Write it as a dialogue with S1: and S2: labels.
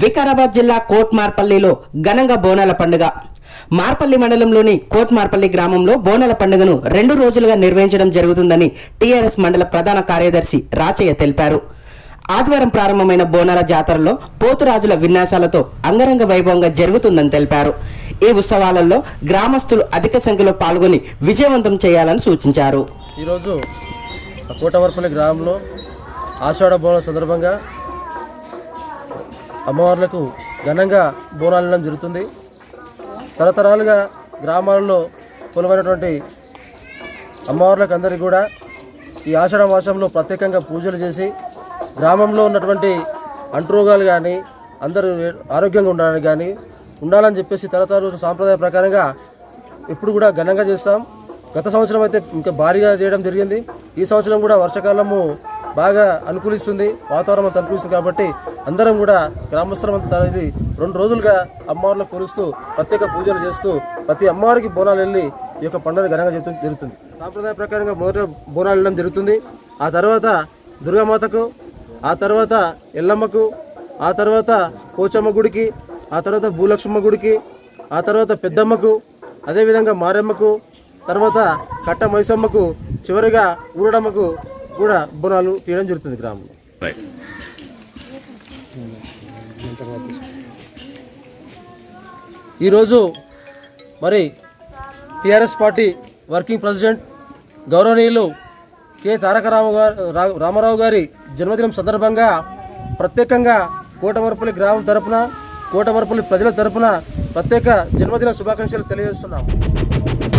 S1: వికారాబాద్ జిల్లా కోట్ మార్పల్లిలో ఘనంగా బోనాల పండుగ మార్పల్లి మండలంలోని కోట్ మార్పల్లి గ్రామంలో బోనాల పండుగను రెండు రోజులుగా నిర్వహించడం జరుగుతుందని టీఆర్ఎస్ మండల ప్రధాన కార్యదర్శి రాచయ్య తెలిపారు ఆదివారం ప్రారంభమైన బోనాల జాతరలో పోతురాజుల విన్యాసాలతో అంగరంగ వైభవంగా జరుగుతుందని తెలిపారు ఈ ఉత్సవాలలో గ్రామస్తులు అధిక సంఖ్యలో పాల్గొని విజయవంతం చేయాలని సూచించారు
S2: ఈరోజు కోటవర్పల్లి గ్రామంలో ఆషాఢ బోనం సందర్భంగా అమ్మవార్లకు ఘనంగా బోనాలు ఇవ్వడం జరుగుతుంది తరతరాలుగా గ్రామాలలో కొలువైనటువంటి అమ్మవార్లకు అందరికీ కూడా ఈ ఆషాఢ మాసంలో ప్రత్యేకంగా పూజలు చేసి గ్రామంలో ఉన్నటువంటి అంటురోగాలు కానీ అందరూ ఆరోగ్యంగా ఉండడానికి కానీ ఉండాలని చెప్పేసి తరతరాలు సాంప్రదాయ ప్రకారంగా ఇప్పుడు కూడా ఘనంగా చేస్తాం గత సంవత్సరం అయితే ఇంకా భారీగా చేయడం జరిగింది ఈ సంవత్సరం కూడా వర్షాకాలము బాగా అనుకూలిస్తుంది వాతావరణం అంతా అనుకూలిస్తుంది కాబట్టి అందరం కూడా గ్రామస్తులం అంతా తరలి రెండు రోజులుగా అమ్మవార్లకు కొలుస్తూ ప్రత్యేక పూజలు చేస్తూ ప్రతి అమ్మవారికి బోనాలు వెళ్ళి ఈ యొక్క పండుగ ఘనంగా జరుగుతు- జరుగుతుంది సాంప్రదాయ ప్రకారంగా మొదట బోనాలు వెళ్ళడం జరుగుతుంది ఆ తర్వాత దుర్గామాతకు ఆ తర్వాత ఎల్లమ్మకు ఆ తర్వాత పోచమ్మ గుడికి ఆ తర్వాత భూలక్ష్మమ్మ గుడికి ఆ తర్వాత పెద్దమ్మకు అదేవిధంగా మారెమ్మకు తర్వాత కట్ట మైసమ్మకు చివరిగా ఊరడమ్మకు కూడా బోనాలు తీయడం జరుగుతుంది గ్రామంలో ఈరోజు మరి టిఆర్ఎస్ పార్టీ వర్కింగ్ ప్రెసిడెంట్ గౌరవనీయులు కె తారక రామ గారు రా- రామారావు గారి జన్మదినం సందర్భంగా ప్రత్యేకంగా కోటవరపల్లి గ్రామం తరపున కోటవరపల్లి ప్రజల తరపున ప్రత్యేక జన్మదిన శుభాకాంక్షలు తెలియజేస్తున్నాం